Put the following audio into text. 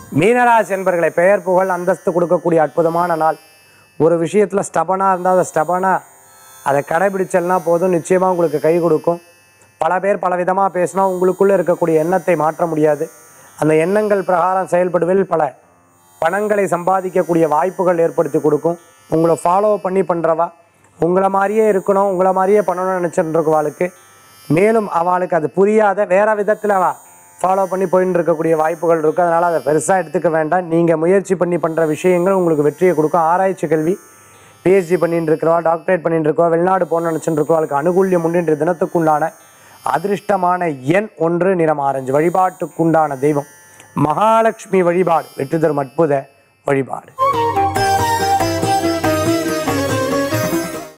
மீனராசி என்பர்களை பெயர் புகழ் அந்தஸ்து கொடுக்கக்கூடிய அற்புதமான நாள் ஒரு விஷயத்தில் ஸ்டபனாக இருந்தால் அதை ஸ்டபனாக அதை கடைபிடிச்சல்னா போதும் நிச்சயமாக உங்களுக்கு கை கொடுக்கும் பல பேர் பல விதமாக பேசினா உங்களுக்குள்ளே இருக்கக்கூடிய எண்ணத்தை மாற்ற முடியாது அந்த எண்ணங்கள் பிரகாரம் செயல்படுவதில் பல பணங்களை சம்பாதிக்கக்கூடிய வாய்ப்புகள் ஏற்படுத்தி கொடுக்கும் உங்களை ஃபாலோ பண்ணி பண்ணுறவா உங்களை மாதிரியே இருக்கணும் உங்களை மாதிரியே பண்ணணும்னு நினச்சிட்டு இருக்கவாளுக்கு மேலும் அவளுக்கு அது புரியாத வேற விதத்தில் அவள் ஃபாலோ பண்ணி போயின்னு இருக்கக்கூடிய வாய்ப்புகள் இருக்குது அதனால் அதை பெருசாக எடுத்துக்க வேண்டாம் நீங்கள் முயற்சி பண்ணி பண்ணுற விஷயங்கள் உங்களுக்கு வெற்றியை கொடுக்கும் ஆராய்ச்சி கல்வி பிஹெச்டி பண்ணிட்டு இருக்கிறவா டாக்டரேட் பண்ணிட்டு இருக்கவா வெளிநாடு போகணும்னு நினச்சிட்டு இருக்கவாளுக்கு அனுகூல்யம் உண்டு இன்றைய தினத்துக்குண்டான அதிர்ஷ்டமான எண் ஒன்று நிறம் ஆரஞ்சு வழிபாட்டுக்குண்டான தெய்வம் மகாலட்சுமி வழிபாடு வெற்றி தரும் அற்புத வழிபாடு